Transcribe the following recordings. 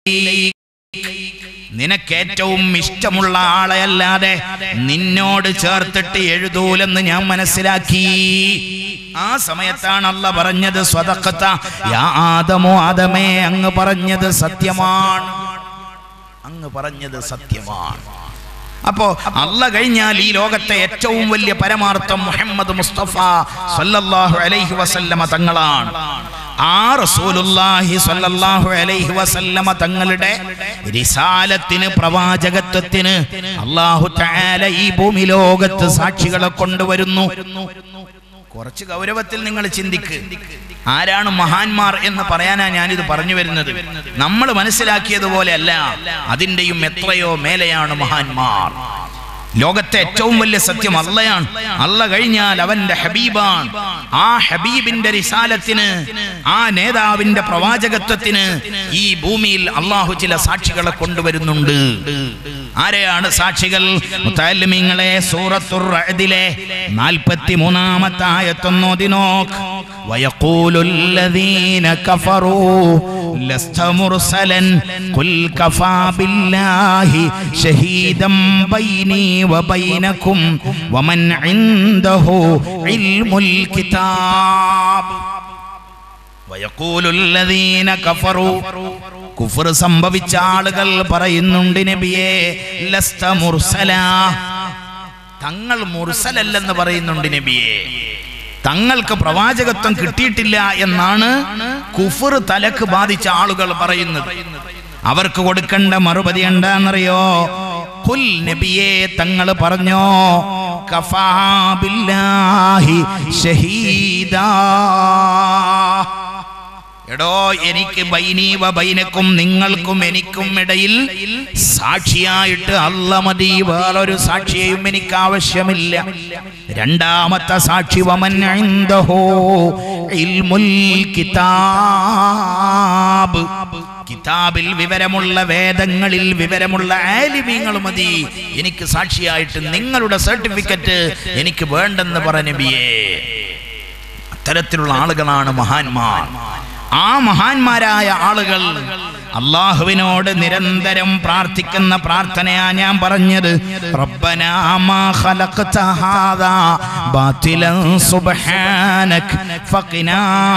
നിനക്കേറ്റവും ഇഷ്ടമുള്ള ആളെയല്ലാതെ നിന്നോട് ചേർത്തിട്ട് എഴുതൂലെന്ന് ഞാൻ മനസ്സിലാക്കി ആ സമയത്താണ് അല്ല പറഞ്ഞത് സ്വതക്കത്ത യാ ആദമോ ആദമേ അങ്ങ് പറഞ്ഞത് സത്യമാണ് അങ്ങ് പറഞ്ഞത് സത്യമാണ് അപ്പോ അല്ല കഴിഞ്ഞാൽ ഈ ലോകത്തെ ഏറ്റവും വലിയ പരമാർത്ഥം മുഹമ്മദ് മുസ്തഫ സല്ലല്ലാഹു അലൈഹി വസല്ലമ തങ്ങളാണ് ആ റസൂലുള്ളാഹി സല്ലല്ലാഹു അലൈഹി വസല്ലമ തങ്ങളുടെ റിസാലത്തിന് പ്രവാചകത്വത്തിന് അല്ലാഹു തആല ഈ ഭൂമി ലോകത്ത് സാക്ഷികളെ കൊണ്ടുവരുന്നു കുറച്ച് ഗൗരവത്തിൽ നിങ്ങൾ ചിന്തിക്ക് ആരാണ് മഹാന്മാർ എന്ന് പറയാനാ ഞാനിത് പറഞ്ഞു വരുന്നത് നമ്മൾ മനസ്സിലാക്കിയതുപോലെ അല്ല അതിൻ്റെയും എത്രയോ മേലെയാണ് മഹാന്മാർ ലോകത്തെ ഏറ്റവും വലിയ സത്യം അല്ലയാണ് അല്ല കഴിഞ്ഞാൽ അവന്റെ ഹബീബാണ് ആ ഹബീബിന്റെ റിസാലത്തിന് ആ നേതാവിന്റെ പ്രവാചകത്വത്തിന് ഈ ഭൂമിയിൽ അള്ളാഹു ചില സാക്ഷികളെ കൊണ്ടുവരുന്നുണ്ട് ആരെയാണ് സാക്ഷികൾ മുത്തല്ലിമീങ്ങളെ സൂറത്തുർ റഅദിലെ 43ാമത്തെ ആയത്തൊന്നോതി നോക്ക് ويقول الذين كفروا لست مرسلا قل كفى بالله شهيدا بيني وبينكم ومن عنده علم الكتاب ويقول الذين كفروا കുഫർ സംഭവിച്ച ആളുകൾ പറയുന്നുണ്ട് നബിയെ ലസ്ത മുർസല തങ്ങൾ മുർസലല്ലെന്ന് പറയുന്നുണ്ട് നബിയെ തങ്ങൾക്ക് പ്രവാചകത്വം കിട്ടിയിട്ടില്ല എന്നാണ് കുഫർ തലക്ക് ബാധിച്ച ആളുകൾ പറയുന്നത് അവർക്ക് കൊടുക്കേണ്ട മറുപടി എന്താണെന്നറിയോ കുൽ നബിയെ തങ്ങൾ പറഞ്ഞോ കഫാ ബില്ലാഹി ഷഹീദാ എടോ എനിക്ക് ബൈനീവ ബൈനക്കും നിങ്ങൾക്കും എനിക്കും ഇടയിൽ സാക്ഷിയായിട്ട് അല്ല മതി വേറൊരു സാക്ഷിയെയും എനിക്ക് ആവശ്യമില്ല രണ്ടാമത്തെ സാക്ഷി വമൻ ഇൻദഹു ഇൽമുൽ കിതാബ് കിതാബിൽ വിവരമുള്ള വേദങ്ങളിൽ വിവരമുള്ള ആലിമീങ്ങൾ മതി എനിക്ക് സാക്ഷിയായിട്ട് നിങ്ങളുടെ സർട്ടിഫിക്കറ്റ് എനിക്ക് വേണ്ടെന്ന് പറഞ്ഞ ബിയേ അത്തരത്തിലുള്ള ആളുകളാണ് മഹാന്മാർ ആ മഹാന്മാരായ ആളുകൾ അള്ളാഹുവിനോട് നിരന്തരം പ്രാർത്ഥിക്കുന്ന പ്രാർത്ഥനയാ ഞാൻ പറഞ്ഞത് റബ്ബനാ മാ ഖലഖ്ത ഹാദാ ബാതിലൻ സുബ്ഹാനക് ഫഖിനാ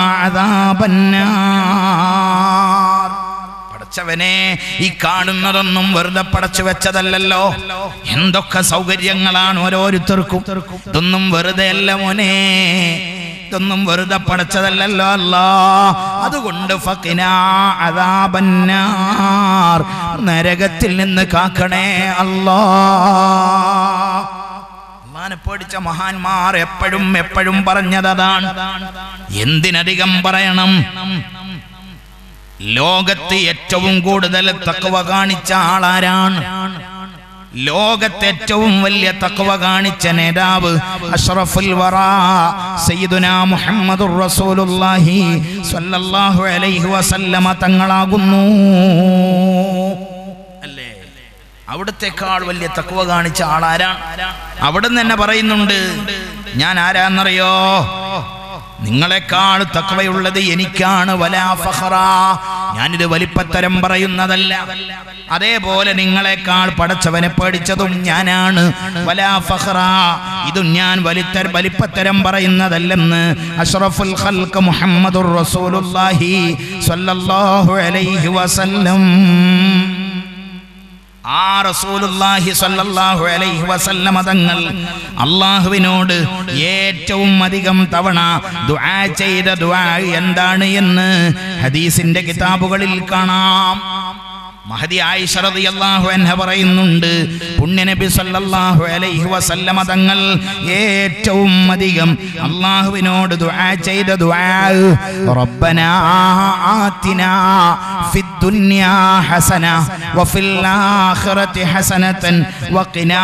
അദാബന്നാർ പടച്ചവനെ ഈ കാണുന്നതൊന്നും വെറുതെ പടച്ചു വെച്ചതല്ലല്ലോ എന്തൊക്കെ സൗകര്യങ്ങളാണ് ഓരോരുത്തർക്കും ഇതൊന്നും വെറുതെ അല്ല മോനെ ഇതൊന്നും വെറുതെ പടച്ചതല്ലല്ലോ അല്ല അതുകൊണ്ട് ഫക്കിനാ അദാബന്നാർ നരകത്തിൽ നിന്ന് കാക്കണേ അല്ലാ അള്ളാനെ പേടിച്ച മഹാന്മാർ എപ്പോഴും എപ്പോഴും പറഞ്ഞതതാണ് എന്തിനധികം പറയണം ലോകത്ത് ഏറ്റവും കൂടുതൽ തക്കവ കാണിച്ച ആളാരാണ് ലോകത്തെ ഏറ്റവും വലിയ തക്കവ കാണിച്ച നേതാവ് അഷ്റഫുൽ വറ സയ്യിദുന മുഹമ്മദുർ റസൂലുള്ളാഹി സ്വല്ലല്ലാഹു അലൈഹി വസല്ലമ തങ്ങളാകുന്നു അല്ലേ അവിടത്തെക്കാൾ വലിയ തക്കവ കാണിച്ച ആളാരാണ് അവിടെ നിന്ന് തന്നെ പറയുന്നുണ്ട് ഞാൻ ആരാന്നറിയോ നിങ്ങളെക്കാൾ തക്കവയുള്ളത് എനിക്കാണ് വലാ ഫഖറ ഞാനിത് വലിപ്പത്തരം പറയുന്നതല്ല അതേപോലെ നിങ്ങളെക്കാൾ പടച്ചവനെ പേടിച്ചതും ഞാനാണ് വലാ ഫഖറ ഇതും ഞാൻ വലിത്തര വലിപ്പത്തരം പറയുന്നതല്ലെന്ന് അഷ്റഫുൽ ഖൽഖ് മുഹമ്മദുർ റസൂലുള്ളാഹി സ്വല്ലല്ലാഹു അലൈഹി വസല്ലം ആ റസൂലുള്ളാഹി സ്വല്ലല്ലാഹു അലൈഹി വസല്ലമ തങ്ങൾ അള്ളാഹുവിനോട് ഏറ്റവും അധികം തവണ ദുആ ചെയ്ത ദുആ എന്താണ് എന്ന് ഹദീസിന്റെ കിതാബുകളിൽ കാണാം മഹദി ആയിഷ റളിയല്ലാഹു അൻഹ പറയുന്നുണ്ട് പുണ്യനബി സല്ലല്ലാഹു അലൈഹി വസല്ലമ തങ്ങൾ ഏറ്റവും അധികം അള്ളാഹുവിനോട് ദുആ ചെയ്ത ദുആ റബ്ബനാ ആതിനാ ഫിദ് ദുനിയാ ഹസന വഫിൽ ആഖിറതി ഹസനതൻ വഖിനാ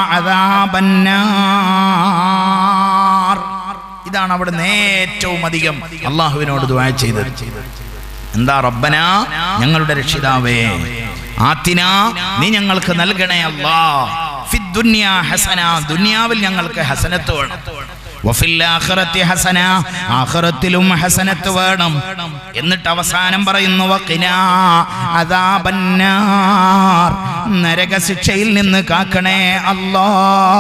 അദാബന്നാർ ഇതാണ് അവിടെ ഏറ്റവും അധികം അള്ളാഹുവിനോട് ദുആ ചെയ്തത് എന്താ റബ്ബന ഞങ്ങളുടെ രക്ഷിതാവേ ആത്തിന നീ ഞങ്ങൾക്ക് നൽകണേ അല്ലാ ഫിദ് ദുനിയാ ഹസന ദുനിയാവിൽ ഞങ്ങൾക്ക് ഹസനത്ത് വേണം വഫിൽ ആഖിറത്തി ഹസന ആഖിറത്തിലും ഹസനത്ത് വേണം എന്നിട്ട് അവസാനം പറയുന്നു വഖിനാ അദാബന്നാർ നരകശിക്ഷയിൽ നിന്ന് കാക്കണേ അല്ലാ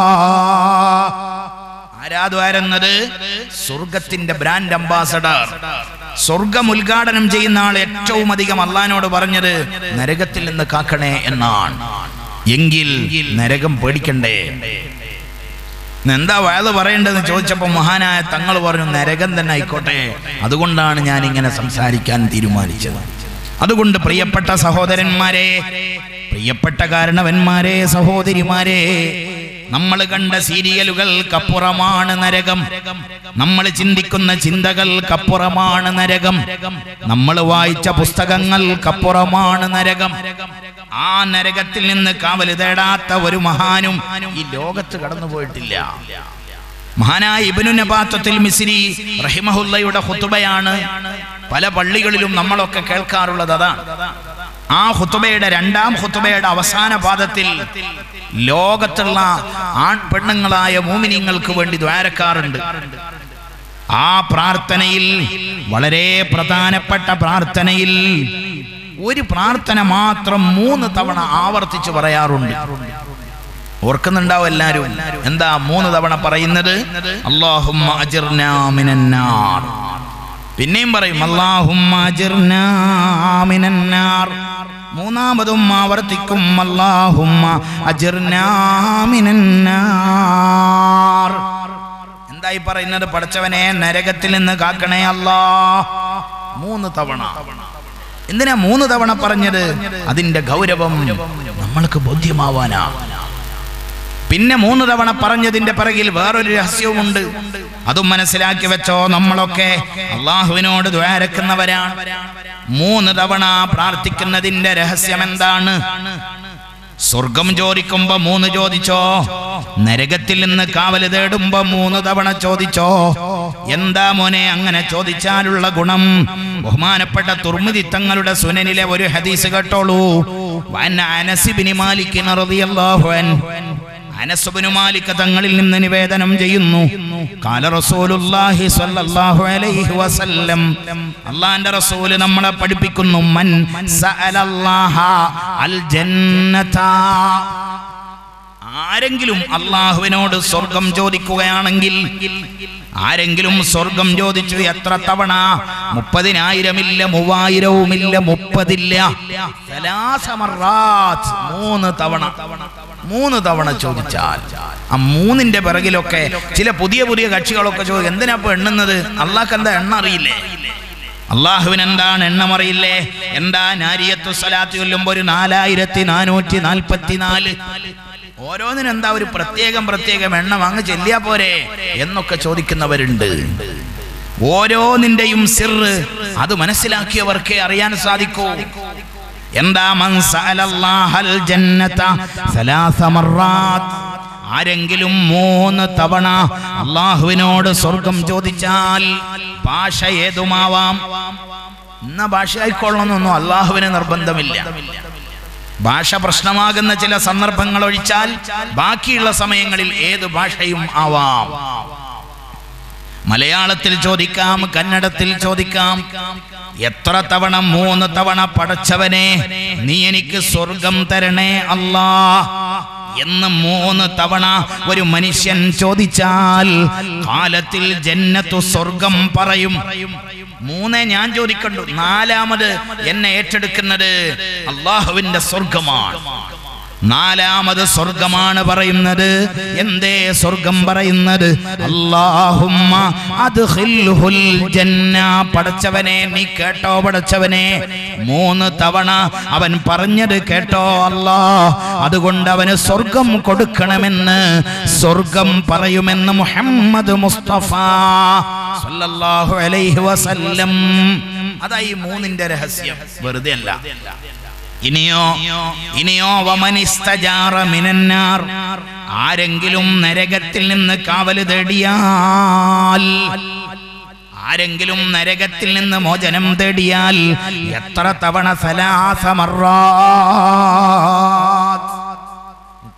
ആരാദ്വാരെന്നത് സ്വർഗത്തിന്റെ ബ്രാൻഡ് അംബാസഡർ സ്വർഗം ഉദ്ഘാടനം ചെയ്യുന്ന ആൾ ഏറ്റവും അധികം അള്ളഹാനോട് പറഞ്ഞത് നരകത്തിൽ നിന്ന് കാക്കണേ എന്നാണ് എങ്കിൽ നരകം പേടിക്കണ്ടേ എന്താ വയത് പറയേണ്ടതെന്ന് ചോദിച്ചപ്പോൾ മഹാനായ തങ്ങൾ പറഞ്ഞു നരകം തന്നെ ആയിക്കോട്ടെ അതുകൊണ്ടാണ് ഞാൻ ഇങ്ങനെ സംസാരിക്കാൻ തീരുമാനിച്ചത് അതുകൊണ്ട് പ്രിയപ്പെട്ട സഹോദരന്മാരെ പ്രിയപ്പെട്ട കാരണവന്മാരെ സഹോദരിമാരെ നമ്മൾ കണ്ട സീരിയലുകൾക്കപ്പുറമാണ് നരകം നമ്മൾ ചിന്തിക്കുന്ന ചിന്തകൾക്കപ്പുറമാണ് നരകം നമ്മൾ വായിച്ച പുസ്തകങ്ങൾക്കപ്പുറമാണ് നരകം ആ നരകത്തിൽ നിന്ന് കാവൽ തേടാത്ത ഒരു മഹാനും ഈ ലോകത്ത് കടന്നു പോയിട്ടില്ല മഹാനായ ഇബനു നബാത്തത്തിൽ മിസിരി റഹിമഹുല്ലയുടെ ഹുത്തുബയാണ് പല പള്ളികളിലും നമ്മളൊക്കെ കേൾക്കാറുള്ളത് അതാണ് ആ ഹുത്തുബയുടെ രണ്ടാം ഹുത്തുബയുടെ അവസാന പാദത്തിൽ ലോകത്തുള്ള ആൺ പെണ്ണുങ്ങളായ മൂമിനിങ്ങൾക്ക് വേണ്ടി ദ്വാരക്കാറുണ്ട് ആ പ്രാർത്ഥനയിൽ വളരെ പ്രധാനപ്പെട്ട പ്രാർത്ഥനയിൽ ഒരു പ്രാർത്ഥന മാത്രം മൂന്ന് തവണ ആവർത്തിച്ച് പറയാറുണ്ട് ഓർക്കുന്നുണ്ടാവും എല്ലാരും എന്താ മൂന്ന് തവണ പറയുന്നത് അള്ളാഹുമ്മ അജിർനാ മിനന്നാർ പിന്നെയും പറയും അള്ളാഹുമ്മ അജിർനാ മിനന്നാർ മൂന്നാമതും ആവർത്തിക്കും അള്ളാഹുമ്മ അജിർനാ മിനന്നാർ എന്തായി പറയുന്നത് പഠിച്ചവനെ നരകത്തിൽ നിന്ന് കാക്കണേ അല്ലാ മൂന്ന് തവണ എന്തിനാ മൂന്ന് തവണ പറഞ്ഞത് അതിന്റെ ഗൗരവം നമ്മൾക്ക് ബോധ്യമാവാനാ പിന്നെ മൂന്ന് തവണ പറഞ്ഞതിന്റെ പിറകിൽ വേറൊരു രഹസ്യവുമുണ്ട് അതും മനസ്സിലാക്കി വെച്ചോ നമ്മളൊക്കെ അള്ളാഹുവിനോട് ദ്വാരക്കുന്നവരാണ് മൂന്ന് തവണ പ്രാർത്ഥിക്കുന്നതിന്റെ രഹസ്യം എന്താണ് സ്വർഗം ചോദിക്കുമ്പോ മൂന്ന് ചോദിച്ചോ നരകത്തിൽ നിന്ന് കാവല് തേടുമ്പോ മൂന്ന് തവണ ചോദിച്ചോ എന്താ മോനെ അങ്ങനെ ചോദിച്ചാലുള്ള ഗുണം ബഹുമാനപ്പെട്ട തുർമുദി തങ്ങളുടെ സുനനിലെ ഒരു ഹദീസ് കേട്ടോളൂ വൻ അനസിബിനി മാലിക് റളിയല്ലാഹു അൻഹു അനസുബിനു മാലിക് തങ്ങളിൽ നിന്ന് നിവേദനം ചെയ്യുന്നു കാല റസൂലുള്ളാഹി സ്വല്ലല്ലാഹു അലൈഹി വസല്ലം അള്ളാന്റെ റസൂല് നമ്മളെ പഠിപ്പിക്കുന്നു മൻ സഅലല്ലാഹ അൽ ജന്നത ആരെങ്കിലും അള്ളാഹുവിനോട് സ്വർഗം ചോദിക്കുകയാണെങ്കിൽ ആരെങ്കിലും സ്വർഗം ചോദിച്ചു എത്ര തവണ മുപ്പതിനായിരമില്ല മൂവായിരവുമില്ല മുപ്പതില്ല സലാസമറാത്ത് മൂന്ന് തവണ മൂന്ന് തവണ ചോദിച്ചാൽ ആ മൂന്നിന്റെ പിറകിലൊക്കെ ചില പുതിയ പുതിയ കക്ഷികളൊക്കെ ചോദിക്കും എന്തിനാ ഇപ്പൊ എണ്ണുന്നത് അള്ളാഹ് എന്താ എണ്ണ അറിയില്ലേ അള്ളാഹുവിന് എന്താണ് എണ്ണം അറിയില്ലേ എന്താ നാരിയത്തു സ്വലാത്ത് ചൊല്ലുമ്പോ ഒരു നാലായിരത്തി നാനൂറ്റി നാൽപ്പത്തി നാല് ഓരോന്നിനും എന്താ ഒരു പ്രത്യേകം പ്രത്യേകം എണ്ണം അങ്ങ് ചെല്ലിയാ പോരെ എന്നൊക്കെ ചോദിക്കുന്നവരുണ്ട് ഓരോന്നിന്റെയും സിറ് അത് മനസ്സിലാക്കിയവർക്കേ അറിയാൻ സാധിക്കൂ എന്താ മൻ സഅലല്ലാഹൽ ജന്നത സലാസ മർറാത്ത് ആരെങ്കിലും മൂന്ന് തവണ അള്ളാഹുവിനോട് സ്വർഗം ചോദിച്ചാൽ ഭാഷ ഏതുമാവാം ഇന്ന ഭാഷ ആയിക്കൊള്ളണമെന്നൊന്നും അള്ളാഹുവിന് നിർബന്ധമില്ല ഭാഷ പ്രശ്നമാകുന്ന ചില സന്ദർഭങ്ങൾ ഒഴിച്ചാൽ ബാക്കിയുള്ള സമയങ്ങളിൽ ഏത് ഭാഷയും ആവാം മലയാളത്തിൽ ചോദിക്കാം കന്നഡത്തിൽ ചോദിക്കാം എത്ര തവണ മൂന്ന് തവണ പടച്ചവനെ നീ എനിക്ക് സ്വർഗം തരണേ അല്ലാ എന്ന് മൂന്ന് തവണ ഒരു മനുഷ്യൻ ചോദിച്ചാൽ കാലത്തിൽ ജന്നത്തു സ്വർഗം പറയും മൂന്നേ ഞാൻ ചോദിക്കണ്ടു നാലാമത് എന്നെ ഏറ്റെടുക്കുന്നത് അള്ളാഹുവിന്റെ സ്വർഗമാണ് നാലാമത് സ്വർഗമാണ് പറയുന്നത് എന്തേ സ്വർഗം പറയുന്നത് അല്ലാഹുമ്മ അദ്ഖിൽഹുൽ ജന്ന പടച്ചവനെ നീ കേട്ടോ പടച്ചവനെ മൂന്ന് തവണ അവൻ പറഞ്ഞത് കേട്ടോ അല്ലാ അതുകൊണ്ട് അവന് സ്വർഗം കൊടുക്കണമെന്ന് സ്വർഗം പറയുമെന്ന് മുഹമ്മദ് മുസ്തഫ സല്ലല്ലാഹു അലൈഹി വസല്ലം അതാ ഈ മൂന്നിന്റെ രഹസ്യം വെറുതെ അല്ല ഇനിയോ ഇനിയോ വമനിസ്തജാറ മിനന്നാർ ആരെങ്കിലും നരകത്തിൽ നിന്ന് കാവല് തേടിയാൽ ആരെങ്കിലും നരകത്തിൽ നിന്ന് മോചനം തേടിയാൽ എത്ര തവണ സലാസമറാത്ത്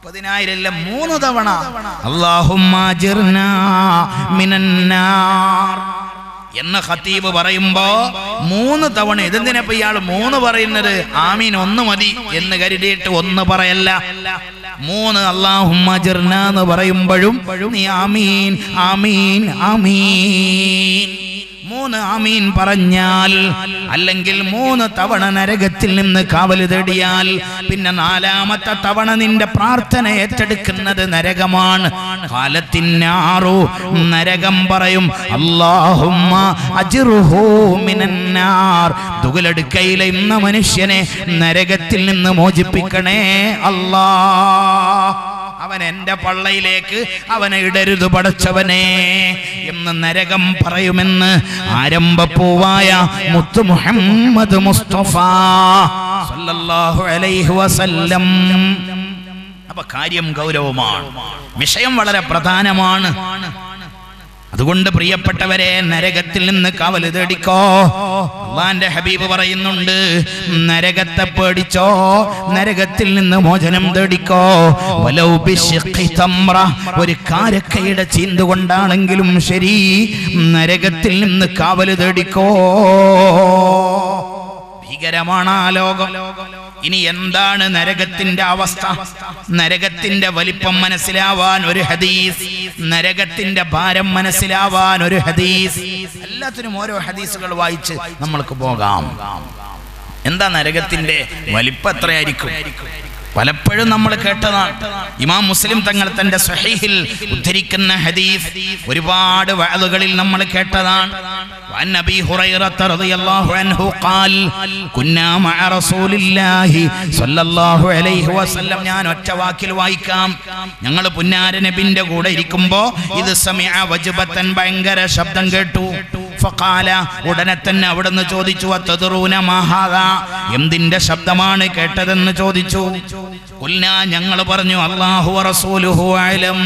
മുപ്പതിനായിരം അല്ല മൂന്ന് തവണ അല്ലാഹുമ്മ അജിർനാ മിനന്നാർ എന്ന ഖത്തീബ് പറയുമ്പോ മൂന്ന് തവണ ഇതെന്തിനപ്പോ ഇയാൾ മൂന്ന് പറയുന്നത് ആമീൻ ഒന്ന് മതി എന്ന് കരുതിയിട്ട് ഒന്ന് പറയല്ല മൂന്ന് അള്ളാഹുമ്മ അജിർന എന്ന് പറയുമ്പോഴും നീ ആമീൻ ആമീൻ ആമീൻ മൂന്ന് ആമീൻ പറഞ്ഞാൽ അല്ലെങ്കിൽ മൂന്ന് തവണ നരകത്തിൽ നിന്ന് കാവൽ തേടിയാൽ പിന്നെ നാലാമത്തെ തവണ നിന്റെ പ്രാർത്ഥന ഏറ്റെടുക്കുന്നത് നരകമാണ് കാലത്തിനാറു നരകം പറയും അല്ലാഹുമ്മ അജിറുഹു മിനന്നാർ തുകലെടുക്കയിലെ ഇന്ന മനുഷ്യനെ നരകത്തിൽ നിന്ന് മോചിപ്പിക്കണേ അല്ലാ അവൻ എന്റെ പള്ളയിലേക്ക് അവനെ ഇടരുത് പടച്ചവനെ എന്ന് നരകം പറയുമെന്ന് ആരംഭപ്പൂവായ മുത്തു മുഹമ്മദ് മുസ്തഫ സല്ലല്ലാഹു അലൈഹി വസല്ലം അപ്പൊ കാര്യം ഗൗരവമാണ് വിഷയം വളരെ പ്രധാനമാണ് അതുകൊണ്ട് പ്രിയപ്പെട്ടവരെ നരകത്തിൽ നിന്ന് കാവൽ തേടിക്കോ അള്ളാന്റെ ഹബീബ് പറയുന്നുണ്ട് നരകത്തെ പേടിച്ചോ നരകത്തിൽ നിന്ന് മോചനം തേടിക്കോ വലൗ ബിശ്ഖി തമ്ര ഒരു കാരക്കയുടെ ചീന്തുകൊണ്ടാണെങ്കിലും ശരി നരകത്തിൽ നിന്ന് കാവൽ തേടിക്കോ ഭീകരമാണ് ആ ലോകം ഇനി എന്താണ് നരകത്തിന്റെ അവസ്ഥ നരകത്തിന്റെ വലിപ്പം മനസ്സിലാവാൻ ഒരു ഹദീസ് നരകത്തിന്റെ ഭാരം മനസ്സിലാവാൻ ഒരു ഹദീസ് എല്ലാത്തിനും ഓരോ ഹദീസുകൾ വായിച്ച് നമ്മൾക്ക് പോകാം എന്താ നരകത്തിന്റെ വലിപ്പം എത്രയായിരിക്കും പലപ്പോഴും നമ്മൾ കേട്ടതാണ് ഇമാം മുസ്ലിം തങ്ങൾ തന്റെ സ്വഹീഹിൽ ഉദ്ധരിക്കുന്ന ഹദീസ് ഒരുപാട് വഅലുകളിൽ നമ്മൾ കേട്ടതാണ് وعن ابي هريره رضي الله عنه قال كنا مع رسول الله صلى الله عليه وسلم ഞാൻ ഒറ്റ വാക്കിൽ വായിക്കാം ഞങ്ങൾ പുന്നാര നബിന്റെ കൂടെ ഇരിക്കുമ്പോ ഇത് സമയ വജുബത്തൻ ഭയങ്കര ശബ്ദം കേട്ടു ഫഖാല ഉടനെ തന്നെ അവിടുന്ന് ചോദിച്ചു അത്തദറൂന മഹാദ എന്തിന്റെ ശബ്ദമാണ് കേട്ടതെന്ന് ചോദിച്ചു കുൽന ഞങ്ങൾ പറഞ്ഞു അല്ലാഹു റസൂലുഹു അലം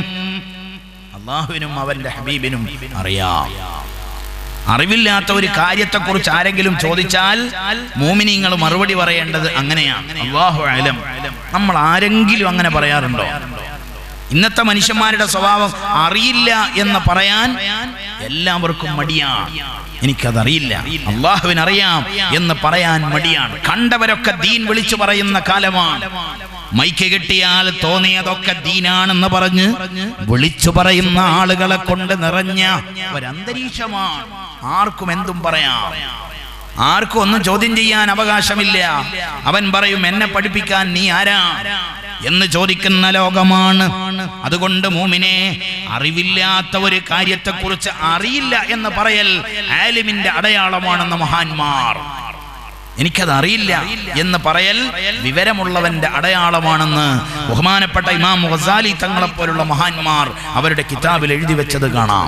അള്ളാഹുവിനും അവന്റെ ഹബീബിനും അറിയാം അറിവില്ലാത്ത ഒരു കാര്യത്തെക്കുറിച്ച് ആരെങ്കിലും ചോദിച്ചാൽ മോമിനിങ്ങൾ മറുപടി പറയേണ്ടത് അങ്ങനെയാണ് അള്ളാഹു അലം നമ്മൾ ആരെങ്കിലും അങ്ങനെ പറയാറുണ്ടോ ഇന്നത്തെ മനുഷ്യന്മാരുടെ സ്വഭാവം അറിയില്ല എന്ന് പറയാൻ എല്ലാവർക്കും മടിയാണ് എനിക്കതറിയില്ല അള്ളാഹുവിന് അറിയാം എന്ന് പറയാൻ മടിയാണ് കണ്ടവരൊക്കെ ദീൻ വിളിച്ചു പറയുന്ന കാലമാണ് മൈക്ക് കിട്ടിയാൽ തോന്നിയതൊക്കെ ദീനാണെന്ന് പറഞ്ഞ് വിളിച്ചു പറയുന്ന ആളുകളെ കൊണ്ട് നിറഞ്ഞ ഒരന്തരീക്ഷമാണ് ആർക്കും എന്തും പറയാം ആർക്കും ഒന്നും ചോദ്യം ചെയ്യാൻ അവകാശമില്ല അവൻ പറയും എന്നെ പഠിപ്പിക്കാൻ നീ ആരാ എന്ന് ചോദിക്കുന്ന ലോകമാണ് അതുകൊണ്ട് മൂമിനെ അറിവില്ലാത്ത ഒരു കാര്യത്തെക്കുറിച്ച് അറിയില്ല എന്ന് പറയൽ ആലിമിന്റെ അടയാളമാണെന്ന് മഹാന്മാർ എനിക്കത് അറിയില്ല എന്ന് പറയൽ വിവരമുള്ളവന്റെ അടയാളമാണെന്ന് ബഹുമാനപ്പെട്ട ഇമാം ഗസാലി തങ്ങളെപ്പോലുള്ള മഹാന്മാർ അവരുടെ കിതാബിൽ എഴുതി വെച്ചത് കാണാം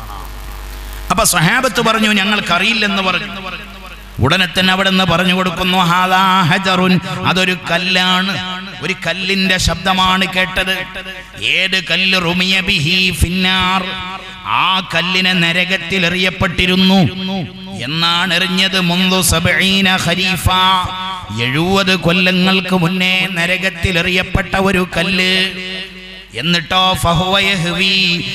അപ്പൊ സഹാബത്ത് പറഞ്ഞു ഞങ്ങൾക്കറിയില്ലെന്ന് പറഞ്ഞു ഉടനെ തന്നെ അവിടെ നിന്ന് പറഞ്ഞു കൊടുക്കുന്നു ഹാദാ ഹജറുൻ അതൊരു കല്ലാണ് ഒരു കല്ലിന്റെ ശബ്ദമാണ് കേട്ടത് ഏത് കല്ല് റുമിയ ബിഹി ഫിന്നാർ ആ കല്ലിനെ നരകത്തിൽ എറിയപ്പെട്ടിരുന്നു എന്നാണ് എറിഞ്ഞത് മുന്തു സബഈന ഖരീഫ എഴുപത് കൊല്ലങ്ങൾക്ക് മുന്നേ നരകത്തിൽ എറിയപ്പെട്ട ഒരു കല്ല് എന്നിട്ടോ ഫഹുവ യഹ്വി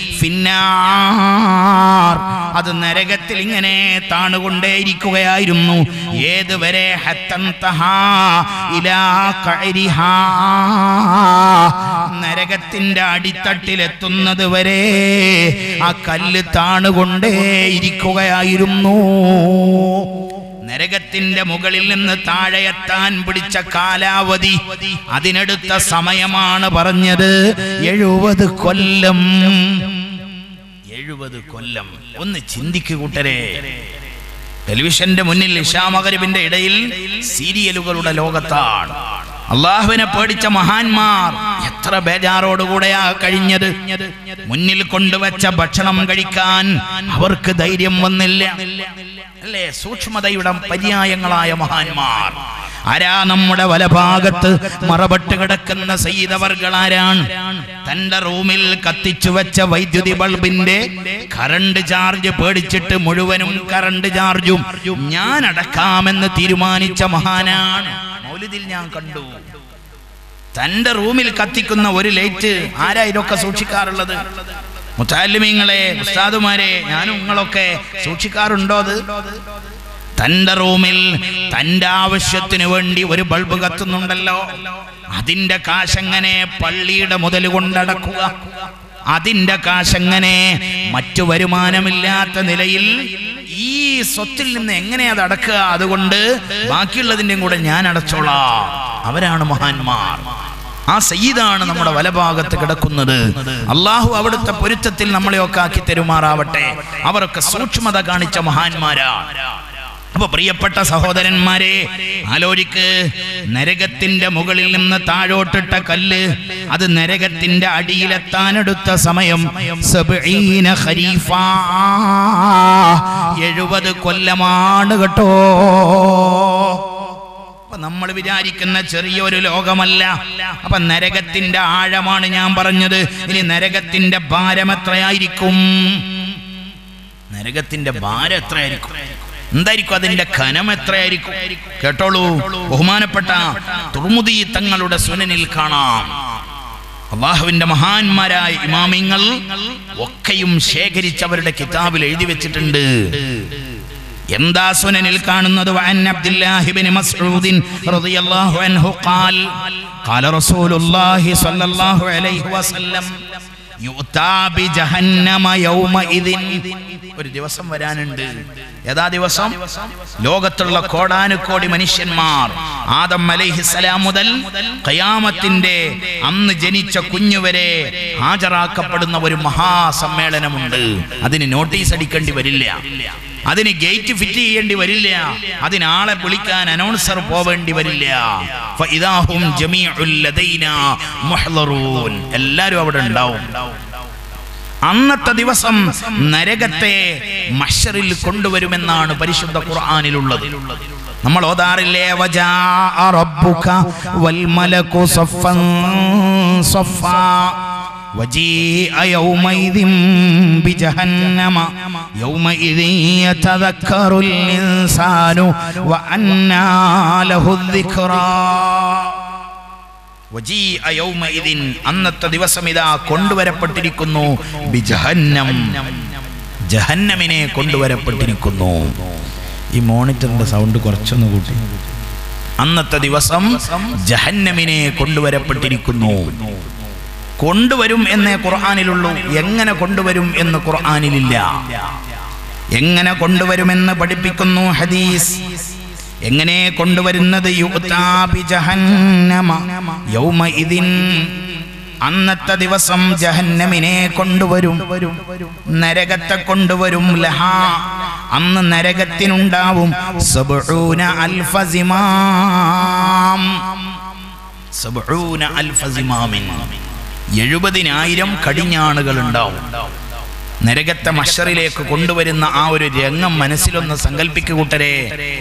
ഫിന്നാർ അത് നരകത്തിൽ ഇങ്ങനെ താണുകൊണ്ടേയിരിക്കുകയായിരുന്നു ഏതുവരെ ഹത്തൻ തഹാ ഇലാ കഅരിഹാ. നരകത്തിന്റെ അടിത്തട്ടിലെത്തുന്നത് വരെ ആ കല്ല് താണുകൊണ്ടേയിരിക്കുകയായിരുന്നു നരകത്തിന്റെ മുകളിൽ നിന്ന് താഴെയെത്താൻ പിടിച്ച കാലാവധി അതിനെടുത്ത സമയമാണ് പറഞ്ഞത് എഴുപത് കൊല്ലം എഴുപത് കൊല്ലം ഒന്ന് ചിന്തിക്കു കൂട്ടരെ ടെലിവിഷന്റെ മുന്നിൽ ഇഷാമകരിബിന്റെ ഇടയിൽ സീരിയലുകളുടെ ലോകത്താണ് അള്ളാഹുവിനെ പേടിച്ച മഹാന്മാർ എത്ര ബേജാറോടുകൂടെയാ കഴിഞ്ഞത് മുന്നിൽ കൊണ്ടുവച്ച ഭക്ഷണം കഴിക്കാൻ അവർക്ക് ധൈര്യം വന്നില്ല അല്ലേ സൂക്ഷ്മതയുടെ പര്യായങ്ങളായ മഹാന്മാർ ആരാ നമ്മുടെ വലഭാഗത്ത് മറപട്ട് കിടക്കുന്ന സയ്യിദവർകൾ ആരാണ് തന്റെ റൂമിൽ കത്തിച്ചു വെച്ച വൈദ്യുതി ബൾബിന്റെ കറണ്ട് ചാർജ് പേടിച്ചിട്ട് മുഴുവനും കറണ്ട് ചാർജും ഞാൻ അടക്കാമെന്ന് തീരുമാനിച്ച മഹാനാണ് മൗലിദിൽ ഞാൻ കണ്ടു തന്റെ റൂമിൽ കത്തിക്കുന്ന ഒരു ലൈറ്റ് ആരാ ഇതൊക്കെ സൂക്ഷിക്കാറുള്ളത് മുത്താലിമീങ്ങളെ ഉസ്താദുമാരെ ഞാനും നിങ്ങളൊക്കെ സൂക്ഷിക്കാറുണ്ടോ അത് തന്റെ റൂമിൽ തന്റെ ആവശ്യത്തിന് വേണ്ടി ഒരു ബൾബ് കത്തുന്നുണ്ടല്ലോ അതിന്റെ കാശെങ്ങനെ പള്ളിയുടെ മുതൽ കൊണ്ടടക്കുക അതിന്റെ കാശെങ്ങനെ മറ്റു വരുമാനമില്ലാത്ത നിലയിൽ ഈ സ്വത്തിൽ നിന്ന് എങ്ങനെ അത് അടക്കുക അതുകൊണ്ട് ബാക്കിയുള്ളതിൻ്റെയും കൂടെ ഞാൻ അടച്ചോളാം അവരാണ് മഹാന്മാർ ആ സയ്യിദാണ് നമ്മുടെ വലഭാഗത്ത് കിടക്കുന്നത് അള്ളാഹു അവിടുത്തെ പൊരുത്തത്തിൽ നമ്മളെയൊക്കെ ആക്കി തെരുമാറാവട്ടെ അവരൊക്കെ സൂക്ഷ്മത കാണിച്ച മഹാന്മാരാ അപ്പൊ പ്രിയപ്പെട്ട സഹോദരന്മാരെ ആലോചിക്ക് നരകത്തിന്റെ മുകളിൽ നിന്ന് താഴോട്ടിട്ട കല്ല് അത് നരകത്തിന്റെ അടിയിലെത്താനെടുത്ത സമയം സബ്ഈന ഖരീഫാ. എഴുപത് കൊല്ലമാണ് കേട്ടോ അപ്പൊ നമ്മൾ വിചാരിക്കുന്ന ചെറിയൊരു ലോകമല്ല അപ്പൊ നരകത്തിന്റെ ആഴമാണ് ഞാൻ പറഞ്ഞത് ഇനി നരകത്തിന്റെ ഭാരം എത്രയായിരിക്കും നരകത്തിന്റെ ഭാരം എത്രയായിരിക്കും എന്തായിരിക്കും അതിന്റെ ഖനം എത്രയായിരിക്കും കേട്ടോളൂ ബഹുമാനപ്പെട്ട തുർമുദി തങ്ങളുടെ സുനനിൽ കാണാം അള്ളാഹുവിന്റെ മഹാന്മാരായ ഇമാമിങ്ങൾ ഒക്കെയും ശേഖരിച്ച് അവരുടെ കിതാബിൽ എഴുതി വെച്ചിട്ടുണ്ട് എന്താ സുനനിൽ കാണുന്നത് വഅൻ അബ്ദുല്ലാഹി ബിൻ മസ്ഊദിൻ റളിയല്ലാഹു അൻഹു ഖാൽ ഖാല റസൂലുള്ളാഹി സ്വല്ലല്ലാഹു അലൈഹി വസല്ലം യുഅതാ ബി ജഹന്നമ യൗമഇദിൻ ഒരു ദിവസം വരാനുണ്ട് ഏതാ ദിവസം ലോകത്തുള്ള കോടാനുകോടി മനുഷ്യന്മാർ ആദം അലൈഹിസ്സലാം മുതൽ ഖയാമത്തിന്റെ അന്ന് ജനിച്ച കുഞ്ഞുവരെ ഹാജരാക്കപ്പെടുന്ന ഒരു മഹാസമ്മേളനമുണ്ട് അതിന് നോട്ടീസ് അടിക്കേണ്ടി വരില്ല അതിന് ഗേറ്റ് ഫിറ്റ് ചെയ്യേണ്ടി വരില്ല അതിനാളെ വിളിക്കാൻ അനൗൺസർ പോവേണ്ടി വരില്ല ഫഇദാഹും ജമീഉൽ ലദൈനാ മുഹ്ളറൂൻ എല്ലാവരും അവിടെ ഉണ്ടാവും അന്നത്തെ ദിവസം നരകത്തെ മഷറിൽ കൊണ്ടുവരുമെന്നാണ് പരിശുദ്ധ ഖുർആനിലുള്ളത് നമ്മൾ ഓതാറില്ലേ വജാ റബ്ബുക വൽ മലകു സഫൻ സഫാ وجيء يومئذ بجهنم يومئذ يتذكر الإنسان وأنى له الذكرى വജീഅ യൗമഇദിൻ അന്നത്തെ ദിവസം ഇതാ കൊണ്ടുവരപ്പെട്ടിരിക്കുന്നു ബിജഹന്നം ജഹന്നമിനെ കൊണ്ടുവരപ്പെട്ടിരിക്കുന്നു ഈ മോണിറ്ററിന്റെ സൗണ്ട് കുറച്ചൊന്ന് കൂട്ടി അന്നത്തെ ദിവസം ജഹന്നമിനെ കൊണ്ടുവരപ്പെട്ടിരിക്കുന്നു കൊണ്ടുവരും എന്നേ ഖുർആാനിലുള്ളൂ എങ്ങനെ കൊണ്ടുവരും എന്ന് ഖുർആാനിലില്ല എങ്ങനെ കൊണ്ടുവരുമെന്ന് പഠിപ്പിക്കുന്നു ഹദീസ് എങ്ങനെ കൊണ്ടുവരുന്നത് യുഅ്താ ബിജഹന്നമ യൗമഇദിൻ അന്നത്തെ ദിവസം ജഹന്നമിനെ കൊണ്ടുവരും നരകത്തെ കൊണ്ടുവരും ലഹ അന്ന് നരകത്തിനുണ്ടാവും സബ്ഊന അൽഫ സിമാം സബ്ഊന അൽഫ സിമാമിൻ എഴുപതിനായിരം കടിഞ്ഞാണുകൾ ഉണ്ടാവും നരകത്തെ മഷറിലേക്ക് കൊണ്ടുവരുന്ന ആ ഒരു രംഗം മനസ്സിലൊന്ന് സങ്കല്പിക്കു കൂട്ടരെ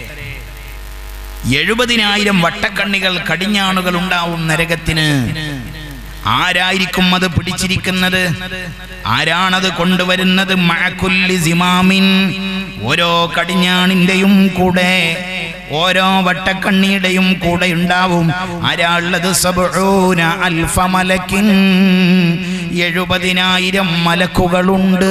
എഴുപതിനായിരം വട്ടക്കണ്ണികൾ കടിഞ്ഞാണുകൾ ഉണ്ടാവും നരകത്തിന് ആരായിരിക്കും അത് പിടിച്ചിരിക്കുന്നത് ആരാണത് കൊണ്ടുവരുന്നത് മഴക്കുല്ലി സിമാമിൻ ഓരോ കടിഞ്ഞാണിന്റെയും കൂടെ ഓരോ വട്ടക്കണ്ണിയുടെയും കൂടെ ഉണ്ടാവും ആരാളുള്ളത് സബൂന അൽഫ മലക്കിൻ എഴുപതിനായിരം മലക്കുകളുണ്ട്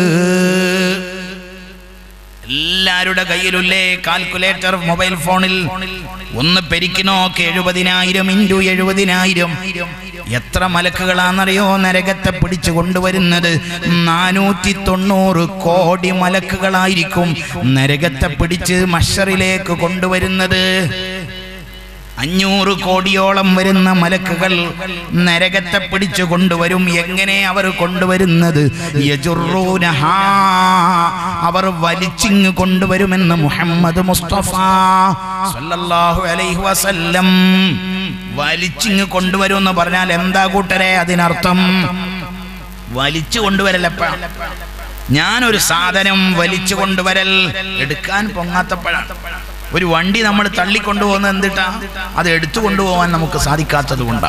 എല്ലാവരുടെ കയ്യിലുള്ളേ കാൽക്കുലേറ്റർ മൊബൈൽ ഫോണിൽ ഒന്ന് പെരിക്കിനോക്ക് എഴുപതിനായിരം ഇൻറ്റു എഴുപതിനായിരം എത്ര മലക്കുകളാണെന്നറിയോ നരകത്തെ പിടിച്ചു കൊണ്ടുവരുന്നത് നാനൂറ്റി തൊണ്ണൂറ് കോടി മലക്കുകളായിരിക്കും നരകത്തെ പിടിച്ച് മഷറിലേക്ക് കൊണ്ടുവരുന്നത് അഞ്ഞൂറ് കോടിയോളം വരുന്ന മലക്കുകൾ നരകത്തെ പിടിച്ചു കൊണ്ടുവരും എങ്ങനെ അവർ കൊണ്ടുവരുന്നത് യജുറൂനഹാ. അവർ വലിച്ചിങ് കൊണ്ടുവരുമെന്ന് മുഹമ്മദ് മുസ്തഫ സല്ലല്ലാഹു അലൈഹി വസല്ലം വലിച്ചിങ് കൊണ്ടുവരും എന്ന് പറഞ്ഞാൽ എന്താ കൂട്ടരെ അതിനർത്ഥം വലിച്ചു കൊണ്ടുവരലപ്പ ഞാനൊരു സാധനം വലിച്ചു കൊണ്ടുവരൽ എടുക്കാൻ പൊങ്ങാത്തപ്പോഴാണ് ഒരു വണ്ടി നമ്മൾ തള്ളിക്കൊണ്ടുപോകുന്നത് എന്തിട്ടാ അത് എടുത്തു കൊണ്ടുപോകാൻ നമുക്ക് സാധിക്കാത്തത് കൊണ്ടാ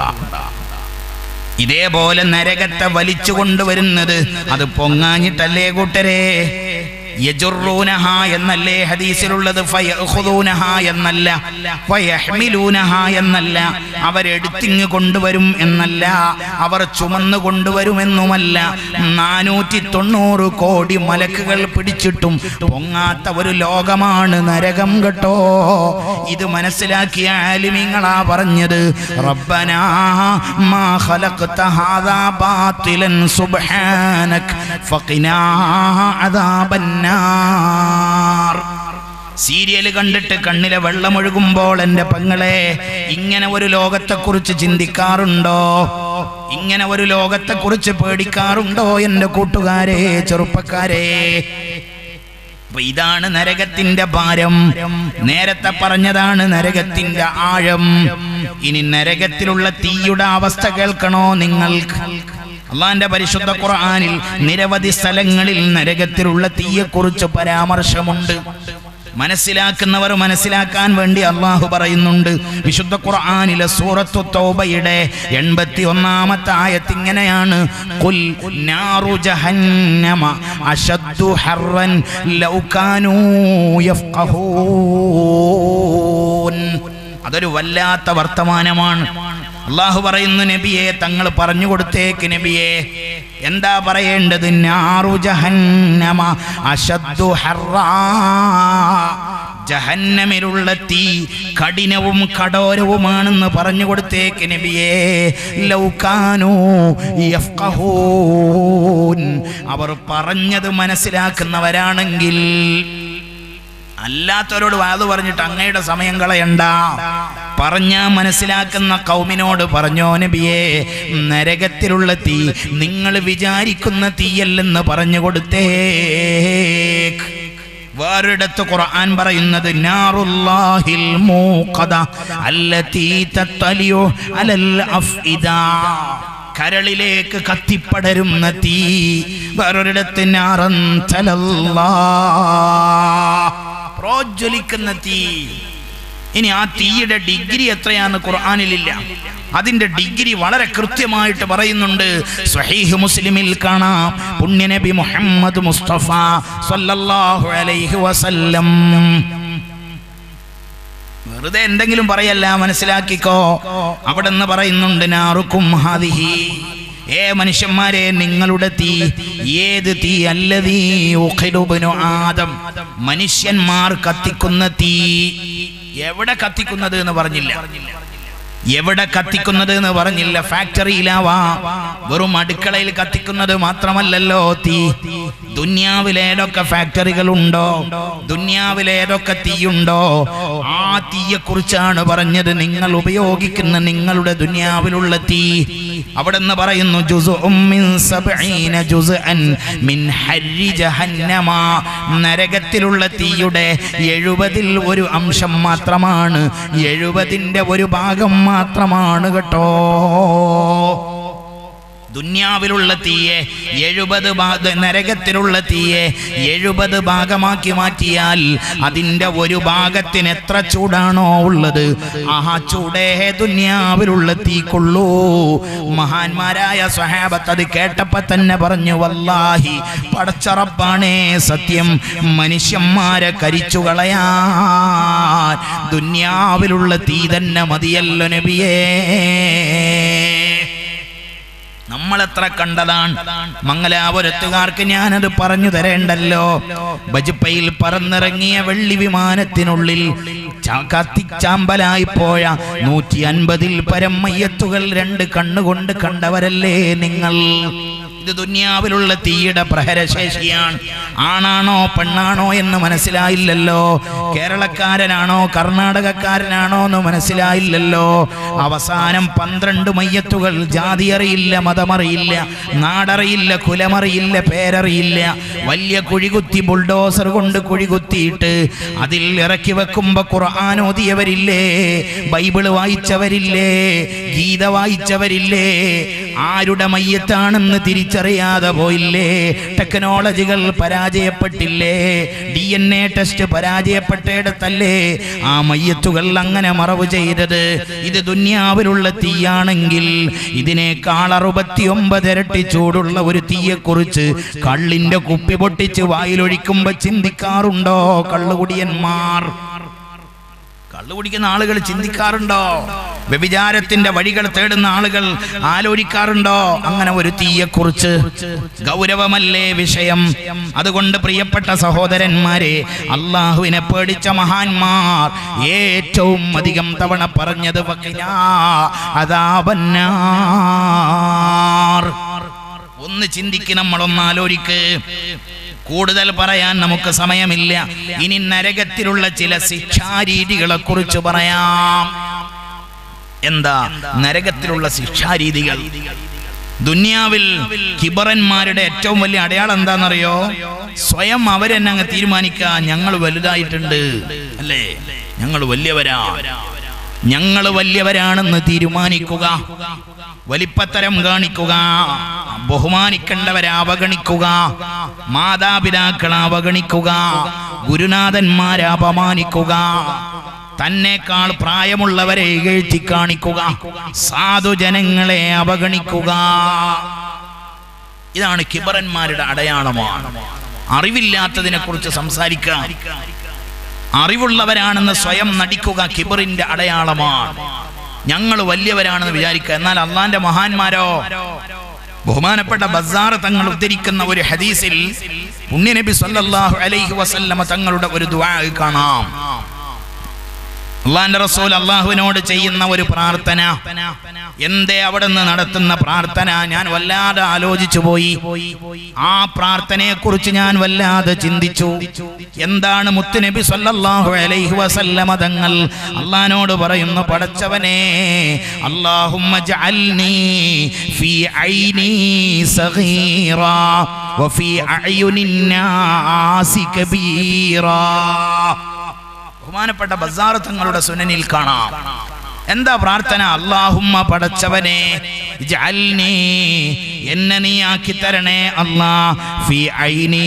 ഇതേപോലെ നരകത്തെ വലിച്ചു കൊണ്ടുവരുന്നത് അത് പൊങ്ങാഞ്ഞിട്ടല്ലേ കൂട്ടരെ യജുറൂനഹ എന്നല്ലേ ഹദീസിലുള്ളത് ഫയഖുദൂനഹ എന്നല്ല ഫയഹ്മിലൂനഹ എന്നല്ല അവരെടുത്തിങ് കൊണ്ടുവരും എന്നല്ല അവർ ചുമന്നു കൊണ്ടുവരുമെന്നുമല്ല നാനൂറ്റി തൊണ്ണൂറ് കോടി മലക്കുകൾ പിടിച്ചിട്ടും പൊങ്ങാത്ത ഒരു ലോകമാണ് നരകം കേട്ടോ ഇത് മനസ്സിലാക്കിയ ആലിമിങ്ങളാ പറഞ്ഞത് റബ്ബനാ മാ ഖലഖ്ത ഹാദാ ബാത്തിലൻ സുബ്ഹാനക് ഫഖിനാ അദാബന്നാർ സീരിയൽ കണ്ടിട്ട് കണ്ണിലെ വെള്ളമൊഴുകുമ്പോൾ എൻ്റെ പെങ്ങളെ ഇങ്ങനെ ഒരു ലോകത്തെക്കുറിച്ച് ചിന്തിക്കാറുണ്ടോ ഇങ്ങനെ ഒരു ലോകത്തെക്കുറിച്ച് പേടിക്കാറുണ്ടോ എൻ്റെ കൂട്ടുകാരെ ചെറുപ്പക്കാരെ അപ്പൊ ഇതാണ് നരകത്തിന്റെ ഭാരം നേരത്തെ പറഞ്ഞതാണ് നരകത്തിന്റെ ആഴം ഇനി നരകത്തിലുള്ള തീയുടെ അവസ്ഥ കേൾക്കണോ നിങ്ങൾക്ക് അള്ളാന്റെ പരിശുദ്ധ ഖുർആനിൽ നിരവധി സ്ഥലങ്ങളിൽ നരകത്തിലുള്ള തീയെക്കുറിച്ച് പരാമർശമുണ്ട് മനസ്സിലാക്കുന്നവർ മനസ്സിലാക്കാൻ വേണ്ടി അള്ളാഹു പറയുന്നുണ്ട് വിശുദ്ധ ഖുർആനിലെ സൂറത്തു തൗബയുടെ എൺപത്തി ഒന്നാമത്തെ ആയത്ത് ഇങ്ങനെയാണ് ഖുൽ നാറു ജഹന്നമ അശദ്ദു ഹർറൻ ലൗ കാനൂ യഫ്ഖഹൂൻ അതൊരു വല്ലാത്ത വർത്തമാനമാണ് അള്ളാഹു പറയുന്നു നബിയെ തങ്ങൾ പറഞ്ഞു കൊടുത്തേക്ക് നബിയെ എന്താ പറയേണ്ടത് നാറു ജഹന്നമ അശദ്ദു ഹർറാ ജഹന്നമിലുള്ള തീ കഠിനവും കഠോരവുമാണെന്ന് പറഞ്ഞു കൊടുത്തേക്ക് നബിയേ ലൗകാനോ യഫ്ഖഹൂൻ അവർ പറഞ്ഞത് മനസ്സിലാക്കുന്നവരാണെങ്കിൽ അല്ലാത്തവരോട് വാത് പറഞ്ഞിട്ട് അങ്ങയുടെ സമയം കളയണ്ട പറഞ്ഞ മനസ്സിലാക്കുന്ന കൗമിനോട് പറഞ്ഞോ നബിയെ നരകത്തിലുള്ള തീ നിങ്ങൾ വിചാരിക്കുന്ന തീയല്ലെന്ന് പറഞ്ഞു കൊടുത്തേക്ക് വേറൊരിടത്ത് ഖുർആൻ പറയുന്നത് നാറുല്ലാഹിൽ മൂഖദ അല്ലതീ തത്തലിയു അലൽ അഫ്ഇദ കരളിലേക്ക് കത്തിപ്പടരുന്ന തീ വേറൊരിടത്ത് നാറൻ തലല്ലാ പ്രോജ്വലിക്കുന്ന തീ ഇനി ആ തീയുടെ ഡിഗ്രി എത്രയാന്ന് ഖുർആനിലില്ല അതിന്റെ ഡിഗ്രി വളരെ കൃത്യമായിട്ട് പറയുന്നുണ്ട് സ്വഹീഹ് മുസ്ലിമിൽ കാണാം പുണ്യനബി മുഹമ്മദ് മുസ്തഫ സല്ലല്ലാഹു അലൈഹി വസല്ലം വെറുതെ എന്തെങ്കിലും പറയല്ല മനസ്സിലാക്കിക്കോ അവിടെ നിന്ന് പറയുന്നുണ്ട് നാറുക്കും ഹാദിഹി ഏ മനുഷ്യന്മാരെ നിങ്ങളുടെ തീ ഏത് തീ അല്ലതീ ഉഖിലുബ്നു ആദം മനുഷ്യന്മാർ കത്തിക്കുന്ന തീ എവിടെ കത്തിക്കുന്നത് എന്ന് പറഞ്ഞില്ല എവിടെ കത്തിക്കുന്നത് എന്ന് പറഞ്ഞില്ല ഫാക്ടറിയിലാവാ വെറും അടുക്കളയിൽ കത്തിക്കുന്നത് മാത്രമല്ലല്ലോ തീ ദുന്യാവിൽ ഏതൊക്കെ ഫാക്ടറികൾ ഉണ്ടോ ദുന്യാവിൽ ഏതൊക്കെ തീയുണ്ടോ ആ തീയെ കുറിച്ചാണ് പറഞ്ഞത് നിങ്ങൾ ഉപയോഗിക്കുന്ന നിങ്ങളുടെ ദുന്യാവിലുള്ള തീ അവിടെ നിന്ന് പറയുന്നു ജുസുഉം മിൻ സബ്ഈന ജുസ്അൻ മിൻ ഹർരി ജഹന്നമ നരകത്തിലുള്ള തീയുടെ എഴുപതിൽ ഒരു അംശം മാത്രമാണ് എഴുപതിൻ്റെ ഒരു ഭാഗം മാത്രമാണ് കേട്ടോ ദുന്യാവിലുള്ള തീയെ എഴുപത് ഭാഗ നരകത്തിലുള്ള തീയെ എഴുപത് ഭാഗമാക്കി മാറ്റിയാൽ അതിൻ്റെ ഒരു ഭാഗത്തിന് എത്ര ചൂടാണോ ഉള്ളത് ആ ചൂടേ ദുന്യാവിലുള്ള തീക്കുള്ളൂ മഹാന്മാരായ സ്വഹാബത്ത് അത് കേട്ടപ്പോ തന്നെ പറഞ്ഞു വല്ലാഹി പടച്ചറപ്പാണേ സത്യം മനുഷ്യന്മാരെ കരിച്ചു കളയാൻ ദുന്യാവിലുള്ള തീ തന്നെ മതിയല്ലോ നബിയേ നമ്മളെത്ര കണ്ടതാണ് മംഗലാപുരത്തുകാർക്ക് ഞാനത് പറഞ്ഞു തരേണ്ടല്ലോ ബജുപ്പയിൽ പറന്നിറങ്ങിയ വെള്ളി വിമാനത്തിനുള്ളിൽ ചാ- കത്തിച്ചാമ്പലായി പോയ നൂറ്റി അൻപതിൽ പരം മയ്യത്തുകൾ രണ്ട് കണ്ണുകൊണ്ട് കണ്ടവരല്ലേ നിങ്ങൾ ഇത് ദുന്യാവിലുള്ള തീയുടെ പ്രഹരശേഷിയാണ് ആണാണോ പെണ്ണാണോ എന്ന് മനസ്സിലായില്ലല്ലോ കേരളക്കാരനാണോ കർണാടകക്കാരനാണോ എന്ന് മനസ്സിലായില്ലല്ലോ അവസാനം പന്ത്രണ്ട് മയ്യത്തുകൾ ജാതി അറിയില്ല മതമറിയില്ല നാടറിയില്ല കുലമറിയില്ല പേരറിയില്ല വലിയ കുഴികുത്തി ബുൾഡോസർ കൊണ്ട് കുഴികുത്തിയിട്ട് അതിൽ ഇറക്കി വെക്കുമ്പോ ഖുർആൻ ഓതിയവരില്ലേ ബൈബിള് വായിച്ചവരില്ലേ ഗീത വായിച്ചവരില്ലേ ആരുടെ മയ്യത്താണെന്ന് തിരിച്ചറിയാതെ പോയില്ലേ ടെക്നോളജികൾ പരാജയപ്പെട്ടില്ലേ ഡി എൻ എ ടെസ്റ്റ് പരാജയപ്പെട്ടിടത്തല്ലേ ആ മയ്യത്തുകൾ അങ്ങനെ മറവ് ചെയ്തത് ഇത് ദുന്യാവിലുള്ള തീയാണെങ്കിൽ ഇതിനേക്കാൾ അറുപത്തിയൊമ്പത് ഇരട്ടി ചൂടുള്ള ഒരു തീയെക്കുറിച്ച് കള്ളിന്റെ കുപ്പി പൊട്ടിച്ച് വായിലൊഴിക്കുമ്പോ ചിന്തിക്കാറുണ്ടോ കള്ളുകുടിയന്മാർ കള്ളു കുടിക്കുന്ന ആളുകൾ ചിന്തിക്കാറുണ്ടോ വ്യഭിചാരത്തിന്റെ വഴികൾ തേടുന്ന ആളുകൾ ആലോചിക്കാറുണ്ടോ അങ്ങനെ ഒരു തീയെക്കുറിച്ച് ഗൗരവമല്ലേ വിഷയം അതുകൊണ്ട് പ്രിയപ്പെട്ട സഹോദരന്മാരെ അള്ളാഹുവിനെ പേടിച്ച മഹാന്മാർ ഏറ്റവും അധികം തവണ പറഞ്ഞത് വഖിനാ അദാബന്നാർ. ഒന്ന് ചിന്തിക്ക് നമ്മളൊന്ന് ആലോചിക്ക് കൂടുതൽ പറയാൻ നമുക്ക് സമയമില്ല ഇനി നരകത്തിലുള്ള ചില ശിക്ഷാരീതികളെ കുറിച്ച് പറയാം എന്താ നരകത്തിലുള്ള ശിക്ഷാരീതികൾ ദുന്യാവിൽ കിബറന്മാരുടെ ഏറ്റവും വലിയ അടയാളം എന്താണെന്നറിയോ സ്വയം അവരെന്നെ അങ്ങ് തീരുമാനിക്കുക ഞങ്ങൾ വലുതായിട്ടുണ്ട് അല്ലേ ഞങ്ങൾ വലിയവരാ ഞങ്ങൾ വലിയവരാണെന്ന് തീരുമാനിക്കുക വലിപ്പത്തരം കാണിക്കുക ബഹുമാനിക്കേണ്ടവരെ അവഗണിക്കുക മാതാപിതാക്കളെ അവഗണിക്കുക ഗുരുനാഥന്മാരെ അപമാനിക്കുക തന്നെക്കാൾ പ്രായമുള്ളവരെ ഇകഴ്ത്തി കാണിക്കുക സാധുജനങ്ങളെ അവഗണിക്കുക ഇതാണ് കിബറന്മാരുടെ അടയാളമാണ് അറിവില്ലാത്തതിനെ കുറിച്ച് സംസാരിക്കുക അറിവുള്ളവരാണെന്ന് സ്വയം നടിക്കുക കിബറിന്റെ അടയാളമാണ് ഞങ്ങൾ വലിയവരാണെന്ന് വിചാരിക്കുക എന്നാൽ അള്ളാന്റെ മഹാന്മാരോ ബഹുമാനപ്പെട്ട ബസാർ തങ്ങൾ ഉദ്ധരിക്കുന്ന ഒരു ഹദീസിൽ പുണ്യനബി സല്ലല്ലാഹു അലൈഹി വസല്ലമ തങ്ങളുടെ ഒരു ദുആ കാണാം അള്ളാന്റെ റസൂൽ അള്ളാഹുവിനോട് ചെയ്യുന്ന ഒരു പ്രാർത്ഥന എന്തേ അവിടെ നിന്ന് നടത്തുന്ന പ്രാർത്ഥന ഞാൻ വല്ലാതെ ആലോചിച്ചു പോയി ആ പ്രാർത്ഥനയെ കുറിച്ച് ഞാൻ വല്ലാതെ ചിന്തിച്ചു എന്താണ് മുത്തുനബി സല്ലല്ലാഹു അലൈഹി വസല്ലമ തങ്ങൾ അള്ളഹാനോട് പറയുന്നു പടച്ചവനെ അല്ലാഹുമ്മ ജഅൽനി ഫീ ഐനി സഗീറാ വഫീ അഅയുനിൻ നാസി കബീറാ ബഹുമാനപ്പെട്ട ബസാർ തങ്ങളുടെ സുനനിൽ കാണാം എന്താ പ്രാർത്ഥന അള്ളാഹുമ്മ പടച്ചവനെ ജഅൽനി എന്നെ നീ ആക്കി തരണേ അല്ലാ ഫി ഐനി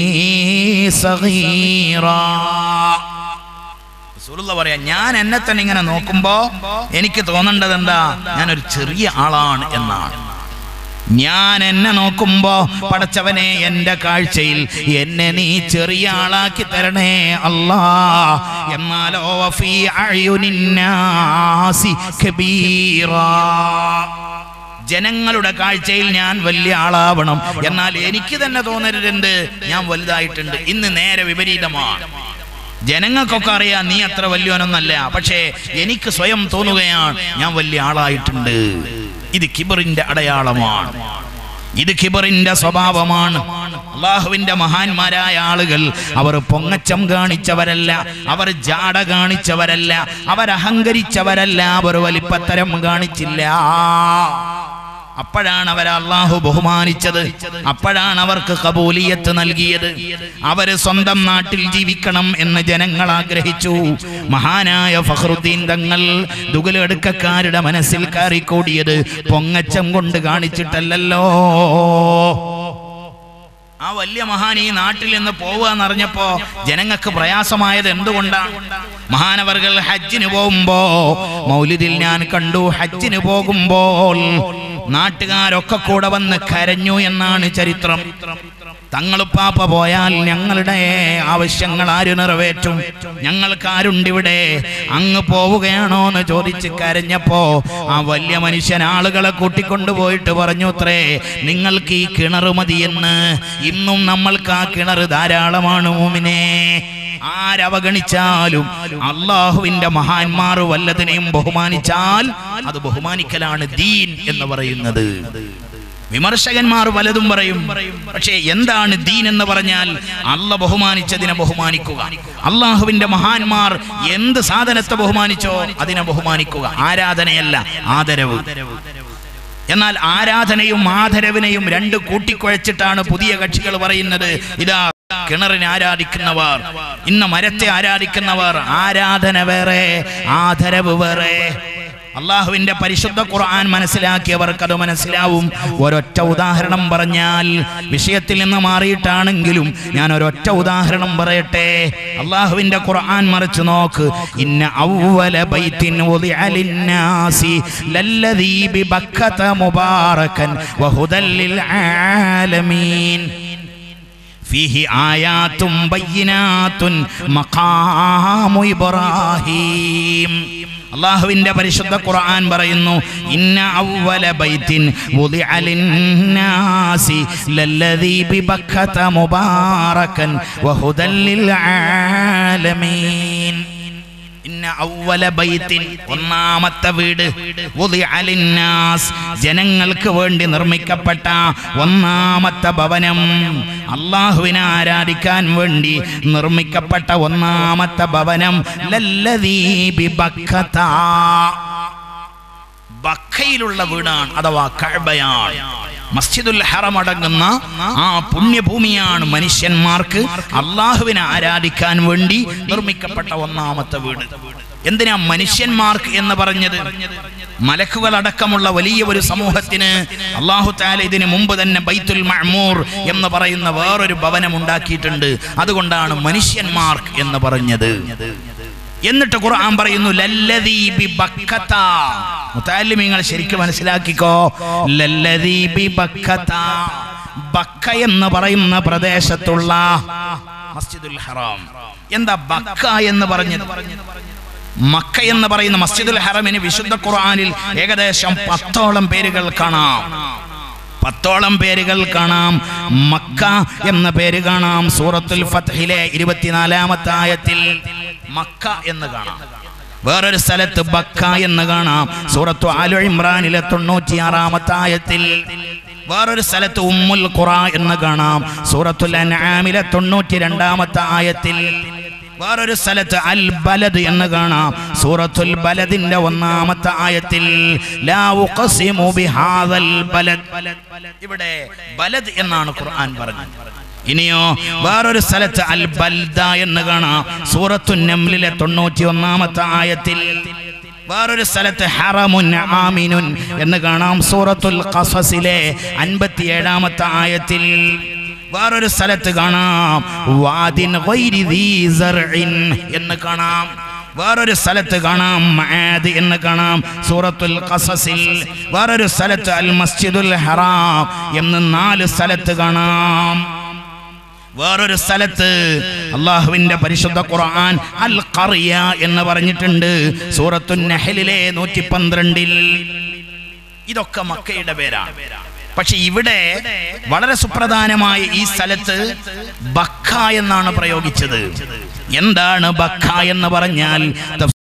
സഗീറാ റസൂലുള്ള പറയാ ഞാൻ എന്നെ തന്നെ ഇങ്ങനെ നോക്കുമ്പോ എനിക്ക് തോന്നേണ്ടത് എന്താ ഞാനൊരു ചെറിയ ആളാണ് എന്നാണ് ഞാൻ എന്നെ നോക്കുമ്പോ പടച്ചവനെ എന്റെ കാഴ്ചയിൽ എന്നെ നീ ചെറിയ ആളാക്കി തരണേ അല്ലാ എന്നാലോ വഫീ അഅ്യുനിന്നാസി കബീറാ ജനങ്ങളുടെ കാഴ്ചയിൽ ഞാൻ വലിയ ആളാവണം എന്നാൽ എനിക്ക് തന്നെ തോന്നരുതെന്ത് ഞാൻ വലുതായിട്ടുണ്ട് ഇന്ന് നേരെ വിപരീതമാണ് ജനങ്ങൾക്കൊക്കെ അറിയാം നീ അത്ര വലിയവനൊന്നല്ല പക്ഷേ എനിക്ക് സ്വയം തോന്നുകയാണ് ഞാൻ വലിയ ആളായിട്ടുണ്ട് ഇത് കിബറിന്റെ അടയാളമാണ് ഇത് കിബറിന്റെ സ്വഭാവമാണ് അള്ളാഹുവിന്റെ മഹാന്മാരായ ആളുകൾ അവർ പൊങ്ങച്ചം കാണിച്ചവരല്ല അവർ ജാട കാണിച്ചവരല്ല അവർ അഹങ്കരിച്ചവരല്ല അവർ വലിപ്പത്തരം കാണിച്ചില്ല അപ്പോഴാണ് അവരെ അള്ളാഹു ബഹുമാനിച്ചത് അപ്പോഴാണ് അവർക്ക് കബൂലിയത്ത് നൽകിയത് അവര് സ്വന്തം നാട്ടിൽ ജീവിക്കണം എന്ന് ജനങ്ങൾ ആഗ്രഹിച്ചു മഹാനായ ഫഹ്റുദ്ദീൻ തങ്ങൾ ദുഗലെടുക്കക്കാരുടെ മനസ്സിൽ കയറിക്കൂടിയത് പൊങ്ങച്ചം കൊണ്ട് കാണിച്ചിട്ടല്ലല്ലോ ആ വലിയ മഹാൻ ഈ നാട്ടിൽ നിന്ന് പോവുക എന്നറിഞ്ഞപ്പോ ജനങ്ങൾക്ക് പ്രയാസമായത് എന്തുകൊണ്ടാണ് മഹാനവർകൾ ഹജ്ജിന് പോകുമ്പോ മൗലിദിൽ ഞാൻ കണ്ടു ഹജ്ജിന് പോകുമ്പോൾ നാട്ടുകാരൊക്കെ കൂടെ വന്ന് കരഞ്ഞു എന്നാണ് ചരിത്രം തങ്ങളുപ്പാപ്പ പോയാൽ ഞങ്ങളുടെ ആവശ്യങ്ങൾ ആര് നിറവേറ്റും ഞങ്ങൾക്ക് ആരുണ്ടിവിടെ അങ്ങ് പോവുകയാണോ എന്ന് ചോദിച്ച് കരഞ്ഞപ്പോ ആ വലിയ മനുഷ്യൻ ആളുകളെ കൂട്ടിക്കൊണ്ടുപോയിട്ട് പറഞ്ഞു അത്രേ നിങ്ങൾക്ക് ഈ കിണർ മതിയെന്ന് ഇന്നും നമ്മൾക്ക് ആ കിണർ ധാരാളമാണ് മൂമിനെ ആരവഗണിച്ചാലും അള്ളാഹുവിന്റെ മഹാന്മാർ വല്ലതിനെയും ബഹുമാനിച്ചാൽ അത് ബഹുമാനിക്കലാണ് ദീൻ എന്ന് പറയുന്നത് വിമർശകന്മാർ പലതും പറയും പക്ഷേ എന്താണ് ദീൻ എന്ന് പറഞ്ഞാൽ അല്ല ബഹുമാനിച്ചതിനെ ബഹുമാനിക്കുക അള്ളാഹുവിന്റെ മഹാന്മാർ എന്ത് സാധനത്തെ ബഹുമാനിച്ചോ അതിനെ ബഹുമാനിക്കുക ആരാധനയല്ല ആദരവ് എന്നാൽ ആരാധനയും ആദരവിനെയും രണ്ട് കൂട്ടിക്കുഴച്ചിട്ടാണ് പുതിയ കക്ഷികൾ പറയുന്നത് ഇതാ കിണറിനെ ആരാധിക്കുന്നവർ ഇന്ന മരത്തെ ആരാധിക്കുന്നവർ ആരാധന വേറെ ആദരവ് വേറെ അള്ളാഹുവിന്റെ പരിശുദ്ധ ഖുർആൻ മനസ്സിലാക്കിയവർക്ക് അത് മനസ്സിലാവും ഒരൊറ്റ ഉദാഹരണം പറഞ്ഞാൽ വിഷയത്തിൽ നിന്ന് മാറിയിട്ടാണെങ്കിലും ഞാൻ ഒരൊറ്റ ഉദാഹരണം പറയട്ടെ അള്ളാഹുവിന്റെ ഖുർആൻ മറിച്ച് നോക്ക് ഇന്ന അവ്വല ബൈത്തിൻ ഉദിഅ ലിന്നാസി ലല്ലദീ ബിബക്കത മുബാറകൻ വഹുദൽ ലിൽ ആലമീൻ فيه آيات بينات مقام إبراهيم അള്ളാഹുവിന്റെ പരിശുദ്ധ ഖുർആൻ പറയുന്നു ഇന്ന അവ്വല ബൈത്തിൻ വുദിഅ ലിന്നാസി ലല്ലദീ ബിബക്കത മുബാറകൻ വഹുദൽ ലിൽ ആലമീൻ ഇന്ന അവ്വല ബൈത്തിൻ ഒന്നാമത്തെ വീട് വുദിഅ ലിന്നാസ് ജനങ്ങൾക്ക് വേണ്ടി നിർമ്മിക്കപ്പെട്ട ഒന്നാമത്തെ ഭവനം അള്ളാഹുവിനെ ആരാധിക്കാൻ വേണ്ടി നിർമ്മിക്കപ്പെട്ട ഒന്നാമത്തെ ഭവനം ലല്ലദീ ബിബക്കത ബക്കയിലുള്ള വീടാണ് അഥവാ കഅബയാണ് മസ്ജിദുൽ ഹറം അടങ്ങുന്ന ആ പുണ്യഭൂമിയാണ് മനുഷ്യന്മാർക്ക് അള്ളാഹുവിനെ ആരാധിക്കാൻ വേണ്ടി നിർമ്മിക്കപ്പെട്ട ഒന്നാമത്തെ വീട് എന്തിനാ മനുഷ്യന്മാർക്ക് എന്ന് പറഞ്ഞത് മലക്കുകൾ അടക്കമുള്ള വലിയ ഒരു സമൂഹത്തിന് അള്ളാഹു താല ഇതിന് മുമ്പ് തന്നെ ബൈത്തുൽ മഅ്മൂർ എന്ന് പറയുന്ന വേറൊരു ഭവനം ഉണ്ടാക്കിയിട്ടുണ്ട് അതുകൊണ്ടാണ് മനുഷ്യന്മാർക്ക് എന്ന് പറഞ്ഞത് എന്നിട്ട് ഖുർആൻ പറയുന്നു ലല്ലദീ ബി ബക്കത്ത മുത്താലിമീങ്ങൾ ശരിക്കും മനസ്സിലാക്കിക്കോ ലല്ലദീ ബി ബക്കത്ത ബക്ക എന്ന് പറയുന്ന പ്രദേശത്തുള്ള മസ്ജിദുൽ ഹറാം എന്താ ബക്ക എന്ന് പറഞ്ഞത് മക്ക എന്ന് പറയുന്ന മസ്ജിദുൽ ഹറമിന് വിശുദ്ധ ഖുർആനിൽ ഏകദേശം പത്തോളം പേരുകൾ കാണാം പത്തോളം പേരുകൾ കാണാം മക്ക എന്ന പേര് കാണാം സൂറത്തുൽ ഫത്ഹിലെ ഇരുപത്തിനാലാമത്തെ ആയത്തിൽ മക്ക എന്ന് കാണാം വേറൊരു സ്ഥലത്ത് ബക്ക എന്ന് കാണാം സൂറത്തു ആലു ഇമ്രാനിലെ തൊണ്ണൂറ്റിയാറാമത്തെ ആയത്തിൽ വേറൊരു സ്ഥലത്ത് ഉമ്മുൽ ഖുറ എന്ന് കാണാം സൂറത്തുൽ അൻആമിലെ തൊണ്ണൂറ്റി രണ്ടാമത്തെ ആയത്തിൽ വേറൊരു സ്ഥലത്ത് അൽ ബലദ് എന്ന് കാണാം സൂറത്തുൽ ബലദിന്റെ ഒന്നാമത്തെ ആയത്തിൽ ലാ ഉഖസിമു ബിഹാദൽ ബലദ് ഇവിടെ ബലദ് എന്നാണ് ഖുർആൻ പറഞ്ഞത് ഇനിയോ വേറൊരു സ്ഥലത്ത് അൽ ബൽദ എന്ന് കാണാം സൂറത്തു നംലിലെ തൊണ്ണൂറ്റി ഒന്നാമത്തെ ആയത്തിൽ വേറൊരു സ്ഥലത്ത് ഹറമുൻ ആമിനുൻ എന്ന് കാണാം സൂറത്തുൽ ഖസസിലെ അൻപത്തി ഏഴാമത്തെ ആയത്തിൽ വേറൊരു സ്ഥലത്ത് കാണാം വാദിൻ ഗൈരി ദീ സർഇൻ എന്ന് കാണാം വേറൊരു സ്ഥലത്ത് കാണാം മആദ് എന്ന് കാണാം സൂറത്തുൽ ഖസസിൽ വേറൊരു സ്ഥലത്ത് അൽ മസ്ജിദുൽ ഹറാം എന്ന് നാല് സ്ഥലത്ത് കാണാം വേറൊരു സ്ഥലത്ത് അള്ളാഹുവിന്റെ പരിശുദ്ധ ഖുർആൻ അൽ ഖറിയ എന്ന് പറഞ്ഞിട്ടുണ്ട് സൂറത്തു നഹലിലെ നൂറ്റി പന്ത്രണ്ടിൽ ഇതൊക്കെ മക്കയുടെ പേരാണ് പക്ഷെ ഇവിടെ വളരെ സുപ്രധാനമായ ഈ സ്ഥലത്ത് ബക്ക എന്നാണ് പ്രയോഗിച്ചത് എന്താണ് ബക്ക എന്ന് പറഞ്ഞാൽ